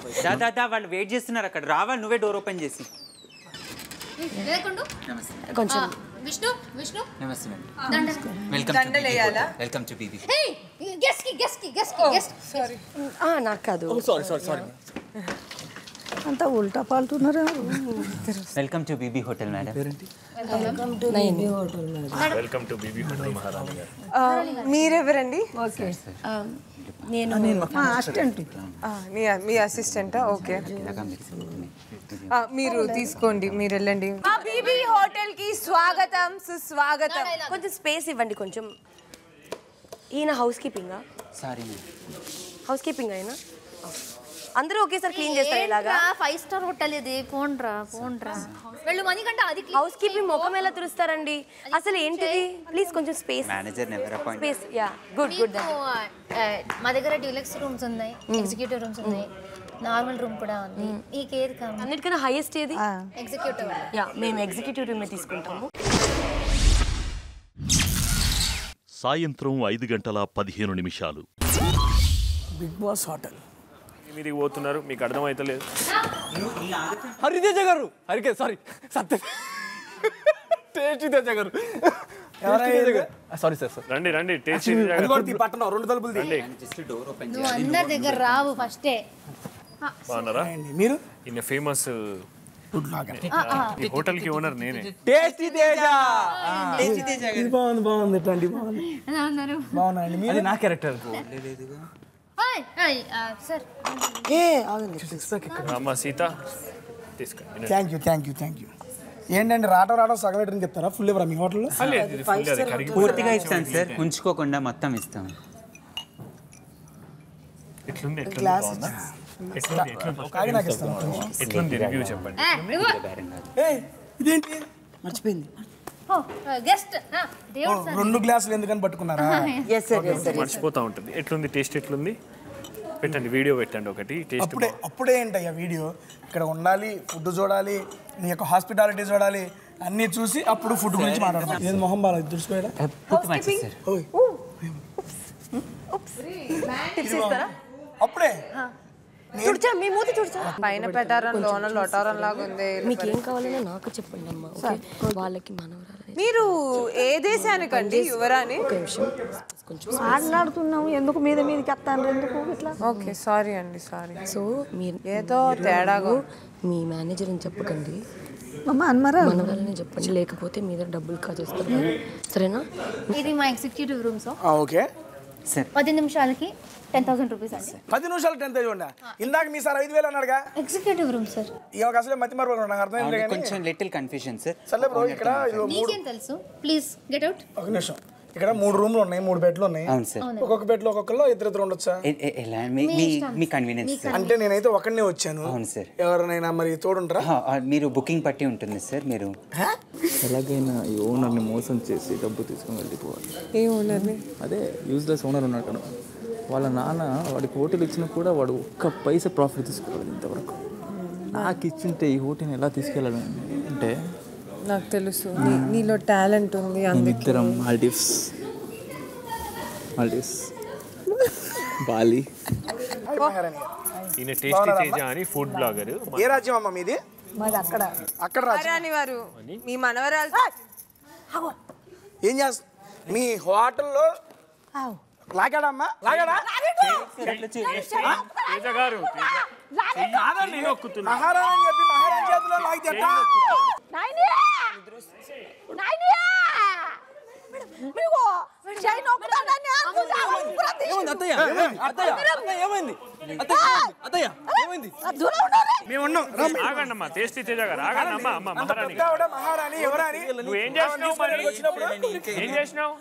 దా దా దా వాళ్ళు వెయిట్ చేస్తున్నారు అక్కడ రావాలి నువ్వే డోర్ ఓపెన్ చేసి లేకుండు కొంచెం విష్ణు విష్ణు నమస్తే మేడం దండ వెల్కమ్ దండలేయాలా? Welcome to BB hey guest కి గెస్ట్ కి గెస్ట్ కి గెస్ట్ సారీ ఆ, నాకు కాదు సారీ సారీ సారీ అంతా ఉల్టా పాల్తున్నారు welcome to BB hotel madam welcome to BB hotel మహారాణి గారు మీరెవరండి నేను మా అసిస్టెంట్ మీ మీ అసిస్టెంటా ఓకే ఇలాగా మీరు ఆ, మీరు తీసుకోండి మీరు వెళ్ళండి మా బీబీ హోటల్ కి స్వాగతం సుస్వాగతం కొంచెం స్పేస్ ఇవ్వండి కొంచెం ఈయన హౌస్ కీపింగా సారీ మేడం హౌస్ కీపింగ్ అయినా అందరూ ఒకేసారి క్లీన్ చేస్తారు ఇలాగా ఫైవ్ స్టార్ హోటల్ ఇది పోండ్రా పోండ్రా వెళ్ళు మనీ కంటే అది హౌస్ కీపింగ్ ముఖం ఎలా తురుస్తారండి అసలు ఏంటిది ప్లీజ్ కొంచెం space manager never appoint space yeah good good నీకు, ఆ, మా దగ్గర డ్యూలెక్స్ రూమ్స్ ఉన్నాయి ఎగ్జిక్యూటివ్ రూమ్స్ ఉన్నాయి నార్మల్ రూమ్ కూడా ఉంది నీకు ఏది కావాలి అన్నిటికన్నా హైయెస్ట్ ఏది ఎగ్జిక్యూటివ్ యా మేము ఎగ్జిక్యూటివ్ రూమే తీసుకుంటాము సాయంత్రం ఐదు గంటల పదిహేను నిమిషాలు బిగ్ బాస్ హోటల్ మీదికి పోతున్నారు మీకు అర్థమైతలేదు హరితేజ గారు హరికే సారీ సత్య టేస్టీ తేజ గారు సారీ సార్ సార్ రండి రండి టేస్ట్ అది కూడా తీ పట్టణం రెండు తలుపులు తీ. రండి జస్ట్ డోర్ ఓపెన్ నువ్వు అందరి దగ్గర రావు ఫస్టే బాగున్నారా మీరు ఈయన ఫేమస్ ఫుడ్ లాగా ఈ హోటల్ కి ఓనర్ నేనే టేస్టీ తేజ ఇది బాగుంది బాగుంది ఇట్లాంటి బాగుంది ఎలా ఉన్నారు బాగున్నాయండి మీరు నా క్యారెక్టర్ హాయ్ హాయ్ సార్ ఏ ఆగండి అమ్మ సీత తీసుకోండి thank you thank you thank you ఏంటండి రావడం రావడం సగం లీటర్ చెప్తారా ఫుల్ ఇవ్వరా మీ హోటల్లో లేదు, ఇది full అది కరిగి పూర్తిగా ఇస్తాం సార్ ఉంచుకోకుండా మొత్తం ఇస్తాం ఎట్లుంది ఎట్లుంది గ్లాస్ బాగుందా ఎట్లుంది ఎట్లుంది ఒక ఆగి నాకు ఇస్తాను ఒక్క నిమిషం. ఎట్లుంది రివ్యూ చెప్పండి బేరం కాదు ఏ ఇదేంటి మర్చిపోయింది గెస్ట్ ఓ, దేవుడు సార్ రెండు గ్లాసులు ఎందుకని పట్టుకున్నారా మర్చిపోతా ఉంటుంది ఎట్లుంది టేస్ట్ ఎట్లుంది పెట్టండి వీడియో పెట్టండి ఒకటి టేస్ట్ అప్పుడే అప్పుడే ఏంటయ్యా వీడియో ఇక్కడ ఉండాలి ఫుడ్ చూడాలి నీ యొక్క హాస్పిటాలిటీ చూడాలి అన్నీ చూసి అప్పుడు ఫుడ్ గురించి మాట్లాడతాం ఏది మొహం బాగా తుడుచుకోయడా పుట్టు మంచిది సార్ ఓయ్ టిప్స్ ఇస్తారా అప్పుడే తుడిచా మీ మూతి తుడిచా పైన పెట్టారం లోన లొటారం లాగా ఉంది మీకు ఏం కావాలన్నా నాకు చెప్పండి అమ్మా ఓకే వాళ్ళకి మనవరాలు మీరు ఏ దేశానికండి యువరాని ఒక నిమిషం కొంచెం మాట్లాడుతున్నాము ఎందుకు మీద మీదకి వస్తాను ఎందుకు ఇట్లా ఓకే సారీ అండి సారీ సో మీరు ఏదో తేడాగా మీ మేనేజర్ అని చెప్పకండి అమ్మ అన్మరా మనవరాలని చెప్పండి లేకపోతే మీద డబ్బులు కాజేస్తారు సరేనా ఇది మా ఎగ్జిక్యూటివ్ రూమ్స్ ఓకే సార్ పది నిమిషాలకి టెన్ థౌసండ్ రూపీస్ అండి పది నిమిషాలు టెన్త్ చూడండి ఇందాక మీ సార్ ఐదు వేలు అన్నాడుగా ఎగ్జిక్యూటివ్ రూమ్ సార్ ఈమెకు అసలే మతి మరపు నాకు అర్థమైంది కానీ కొంచెం లిటిల్ కన్ఫ్యూజన్ సార్ సర్లే బ్రో ఇక్కడ ఇదిగో మూడు నీకేం తెలుసు ప్లీజ్ గెట్ అవుట్ ఒక నిమిషం ఇక్కడ మూడు రూమ్లు ఉన్నాయి మూడు బెడ్లు ఉన్నాయి అవును సార్ ఒక్కొక్క బెడ్లో ఒక్కొక్కలో ఇద్దరు ఇద్దరు ఉండొచ్చా ఎ- ఎ- ఎలా మీ మీ- మీ కన్వీనియన్స్ సార్ అంటే నేనైతే ఒకనే వచ్చాను అవును సార్ ఎవరినైనా మరి తోడుంటారా ఆ, ఆ, మీరు బుకింగ్ పట్టి ఉంటుంది సార్ మీరు ఎలాగైనా ఈ ఓనర్ని మోసం చేసి డబ్బు తీసుకొని వెళ్ళిపోవాలి ఏ ఓనర్ని అదే యూజ్లెస్ ఓనర్ ఉన్నాడు కదా వాళ్ళ నాన్న వాడికి హోటల్ ఇచ్చినా కూడా వాడు ఒక్క పైసా ప్రాఫిట్ తీసుకోవాలి ఇంతవరకు నాకు ఇచ్చింటే ఈ హోటల్ని ఎలా తీసుకెళ్ళాలి అంటే నాకు తెలుసు నీ- నీలో టాలెంట్ ఉంది అందుకే ఇద్దరం మాల్డీవ్స్ మాల్డీవ్స్ బాలి ఈయన టేస్టీ తేజ అని ఫుడ్ బ్లాగర్ ఏ రాజ్యం అమ్మ మీది మాది అక్కడ అక్కడ రాజ్యం రాని వారు మీ మనవరాలు ఏం చేస్తా మీ హోటల్లో లాగాడమ్మా లాగాడా తేజ గారు కాదండి మహారాణి అని చెప్పి మహారాణి చేతిలో లాగితే ఎట్టా? ఏమైంది అత్తయ్య అత్తయ్య అత్తయ్య ఏమైంది అత్తయ్య అత్తయ్య ఏమైంది మేము ఉన్నాం రా. ఆగండి అమ్మా టేస్టీ తేజ గారు ఆగండి అమ్మా అమ్మ అంత మహారాణి పెద్ద ఆవిడ మహారాణి ఎవరాని నువ్వు ఏం చేసినావు మరి ఏం చేసినావు